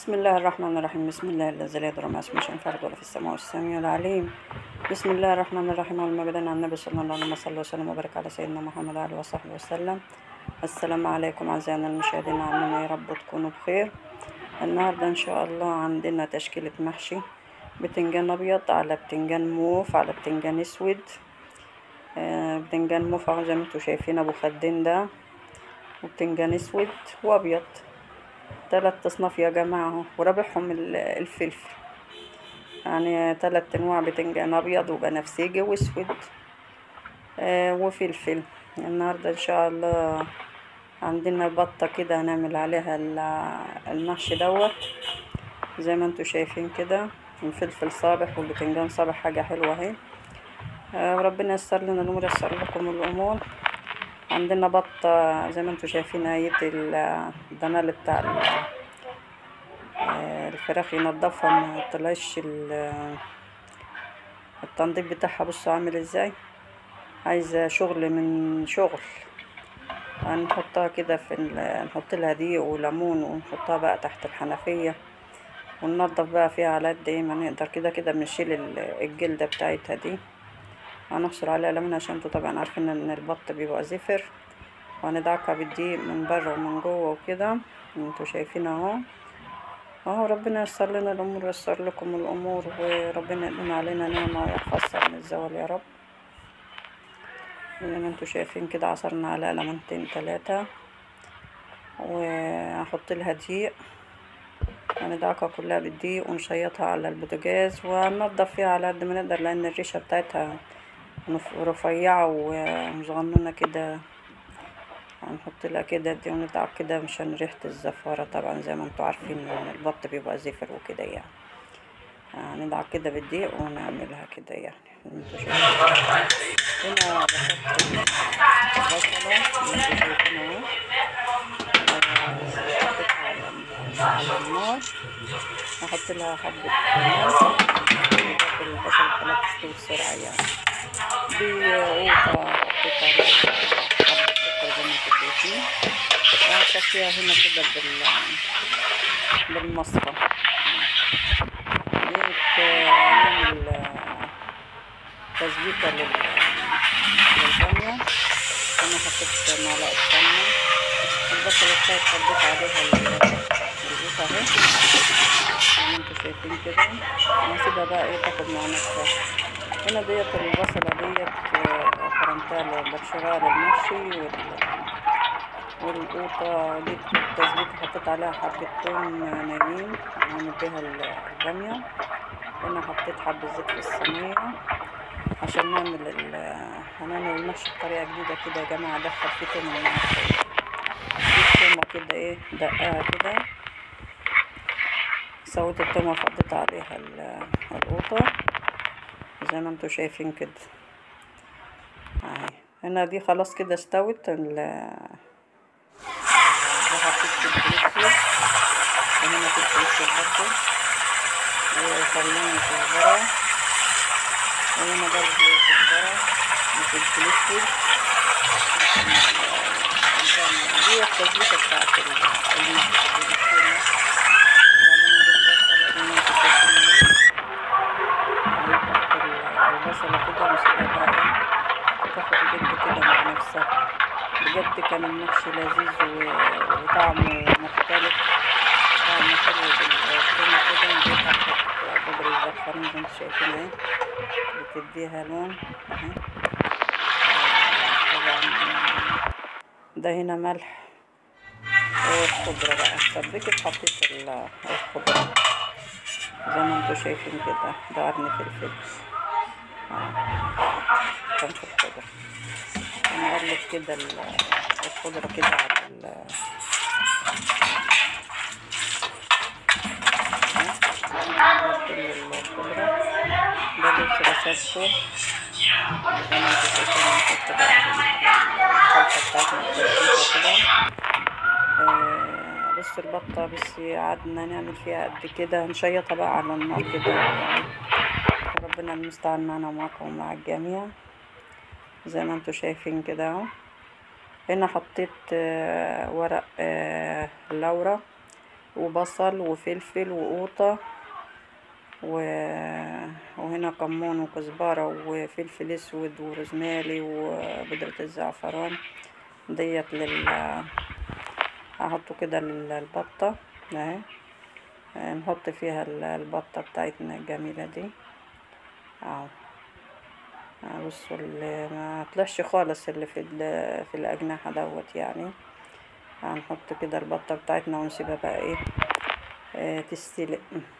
بسم الله الرحمن الرحيم بسم الله الذي لا يضر مع اسمه شيء في الأرض ولا في السماء والسميع العليم بسم الله الرحمن الرحيم اللهم بدنا على النبي صلى الله عليه وسلم وسلم وبارك على سيدنا محمد وعلى وصحبه وسلم السلام عليكم أعزائنا المشاهدين عاملين إيه؟ يا رب تكونوا بخير النهاردة إن شاء الله عندنا تشكيلة محشي بتنجان أبيض على بتنجان موف على بتنجان أسود آه، بتنجان موف أهو زي ما انتوا شايفين أبو خدين ده وبتنجان أسود وأبيض تلات أصناف يا جماعة اهو ورابحهم ال- الفلفل يعني تلات أنواع بتنجان أبيض وبنفسجي وأسود آه وفلفل النهاردة إن شاء الله عندنا بطة كده هنعمل عليها ال- المحشي دوت زي ما انتوا شايفين كده الفلفل صابح والبتنجان صابح حاجة حلوة اهي آه، وربنا ييسر لنا الأمور ييسر لكم الأمور عندنا بطة زي ما انتوا شايفين اهيت ال- الدنال بتاع ال- آه، الفراخ ينضفها ما طلعش ال- التنظيف بتاعها بصوا عامل ازاي عايزة شغل من شغل هنحطها كده في ال- نحط لها دقيق وليمون ونحطها بقى تحت الحنفية وننضف بقى فيها على قد ايه ما نقدر كده كده بنشيل ال- الجلدة بتاعتها دي هنحصر عليها ليمون عشان انتوا طبعا عارفين ان البط بيبقى زفر وهندعكها بالدقيق من بره ومن جوه وكده انتوا شايفين اهو اهو ربنا ييسر لنا الامور وييسر لكم الامور وربنا يديم علينا نعمة ويحفظها من الزوال يا رب زي ما انتوا شايفين كده عصرنا عليها ليمونتين تلاتة وهحط لها دقيق هندعكها كلها بالدقيق ونشيطها على البوتاجاز وننضف فيها على قد ما نقدر لان الريشة بتاعتها نف- رفيعة وصغنونة كده هنحط لها كده دي وندعك كده مشان ريحة الزفارة طبعا زي ما انتوا عارفين ان البط بيبقى زفر وكده يعني هندعك كده بالدقيق ونعملها كده يعني زي ما انتوا شايفين هنا بحط البصلة زي ما انتوا شايفين اهو حطيتها على على النار هحط لها حبة ملح وبرضه البصل خلاص تستوي بسرعة يعني دي قوطة حطيت عليها حبة سكر زي ما انتوا شايفين وهصفيها هنا كده بال بالمصفى ديت نعمل تسبيكة لل للبامية أنا حطيت معلقة سمنة البصلة بتاعت حطيت عليها القوطة اهي زي ما انتوا شايفين كده وهسيبها بقى ايه تاخد مع نفسها هنا ديت البصلة ديت آه، فرمتها ببشرها للمحشي وال... والقوطة دي التسبيكة حطيت عليها حبة توم نايمين عامل بيها ال- البامية هنا حطيت حبة زيت في الصينية عشان نعمل ال هنعمل المحشي بطريقة جديدة كده يا جماعة أدخل فيه توم المحشي دي التومة كده ايه دقاها كده سويت التومة وحطيت عليها ال- القوطة زي ما انتوا شايفين كده اهي هنا دي خلاص كده استوت ال ده حطيت فلفل اسود وهنا فلفل اسود برضه وخلينا كزبرة وهنا برضه كزبرة وفلفل اسود دي التسبيكة بتاعت ال- المحشي دي التومة وبعدين نجيب بصلة زي ما انتوا شايفين اهي البصلة كده ونسيبها بقى ايه تاخد جلد كده مع نفسها بجد كان المحشي لذيذ و- وطعمه مختلف طعمه حلو بالكريمة كده نجيب حبة بودرة الزعفران زي ما انتوا شايفين اهي بتديها لون اهي آه، طبعا ده هنا ملح والخضرة بقى سبكت حطيت ال- الخضرة زي ما انتوا شايفين كده ده قرن فلفل كان في الخضرة ونقلب كده ال- الخضرة كده على ال نقلب كل الخضرة ده لبس غسلته زي ما انتوا شايفين نحط بقى الخلطة بتاعتنا التسبيكة كده آه، بص البطة بس قعدنا نعمل فيها قد كده نشيطها بقى على النار كده ربنا المستعان معنا ومعكم ومع الجميع زي ما انتوا شايفين كده اهو هنا حطيت آه، ورق آه، لورا وبصل وفلفل وقوطة و... وهنا كمون وكزبرة وفلفل اسود وروزماري وبودرة الزعفران ديت لل هحطه كده للبطة اهي نحط فيها ال- البطة بتاعتنا الجميلة دي اهو آه، بصوا اللي ما طلعش خالص اللي في ال- في الأجنحة دوت يعني هنحط كده البطة بتاعتنا ونسيبها بقى ايه آه، تستلق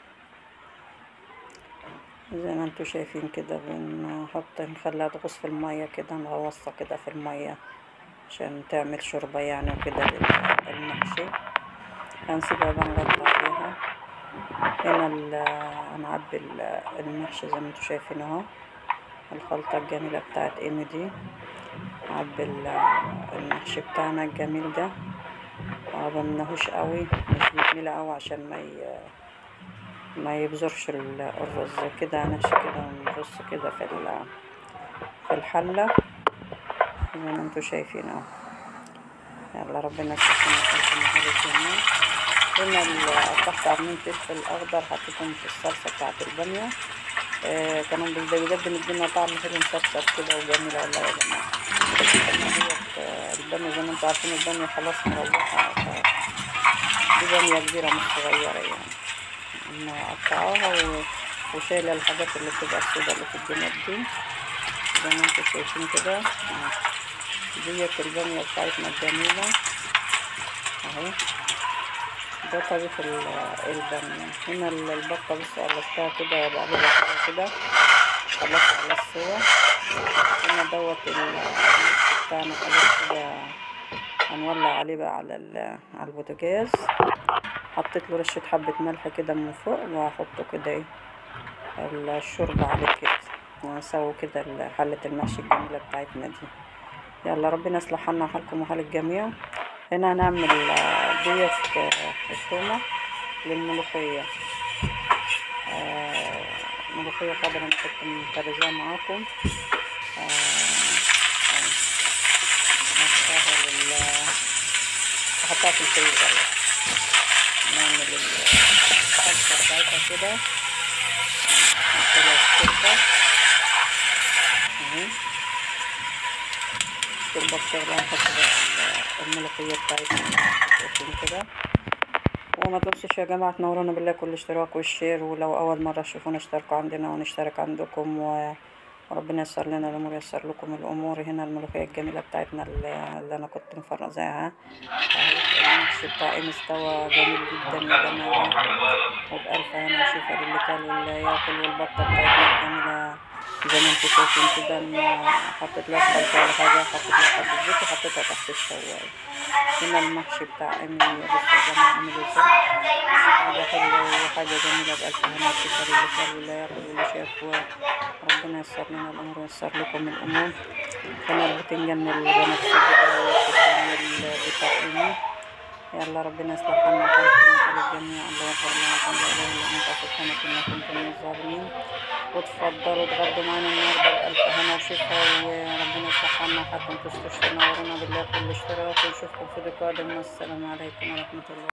زي ما انتوا شايفين كده بنحط نخليها تغوص في المية كده نغوصها كده في المية عشان تعمل شوربة يعني وكده لل- المحشي هنسيبها بقى نغطى فيها هنا ال- هنعبي ال- المحشي زي ما انتوا شايفين اهو الخلطة الجميلة بتاعت ايمي دي عبي ال- المحشي بتاعنا الجميل ده اه بمنهوش قوي مش بيتملى قوي عشان ما ي... ما يبذرش ال- الرز كده نحشي كده ونرص كده في ال- في الحلة زي ما انتوا شايفين اهو يلا ربنا يستحمل لكم هذا الجميع هنا ال- قطعت عظمين فلفل اخضر حطيتهم في الصلصة بتاعت البامية آه كانوا بي- بجد مدينا طعم حلو مصفصف كده وجميل والله يا جماعة أما ديت، آه، البامية زي ما انتوا عارفين البامية خلاص مروحة ف- دي بامية كبيرة مش صغيرة يعني مقطعاها و- وشايلة الحاجات اللي بتبقى السودا اللي في الجناب دي زي ما انتوا شايفين كده اهو. ديت البامية بتاعتنا الجميلة اهي ده طريق ال- البامية هنا ال- البطة بس قلبتها كده بقلبها كده كده خلصت على السوا هنا دوت ال- الميكس بتاعنا خلاص كده هنولع عليه بقى على ال- على البوتاجاز حطيت له رشة حبة ملح كده من فوق وهحطه كده ايه الشوربة عليه كده ونسوي كده ال- حلة المحشي الجميلة بتاعتنا دي يلا ربنا يصلح حالنا وحالكم وحال الجميع هنا هنعمل آه، ديت آه، التومة للملوخية آه، ملوخية خضرا أنا كنت مفرزاها معاكم آه، آه، هحطها لل هحطها في الفريزر نعمل الصلصة بتاعتها كده نحط لها الشوربة اهي الشوربة بتغلي هنحط بقى ال- الملوخية بتاعتنا شايفين كده وما تنسوش يا جماعة تنورونا بالله كل اشتراك والشير ولو أول مرة تشوفونا اشتركوا عندنا ونشترك عندكم و... وربنا يسر لنا الأمور يسر لكم الأمور هنا الملوخية الجميلة بتاعتنا اللي, اللي أنا كنت مفرزاها أهي المحشي بتاعي مستوى جميل جدا يا جماعة وبألف هنا وشفا للي كل واللي ياكل والبطة بتاعتنا الجميلة زي ما انتوا شايفين كده إن حطيت لها خلطة ولا حاجة حطيت لها حبة زيت وحطيتها تحت الشواية هنا المحشي بتاع أمي بصوا يا جماعة عامل ازاي حاجة حلوة وحاجة جميلة بألف هنا وشفا للي كل واللي ياكل واللي شاف وربنا يسر لنا الأمور ويسر لكم الأمور هنا البتنجان البنفسجي ده والبتنجان بتاع أمي يلا ربنا يصلح حالنا وحالكم وحال الجميع الله يغفر لنا ويرحم لا اله الا انت سبحانك انا كنت من الظالمين وتفضلوا اتغدوا معانا النهارده بألف هنا وشفا وربنا يصلح حالنا وحالكم تستشفوا تنورونا بالله كل اشتراك ونشوفكم في قادم والسلام عليكم ورحمة الله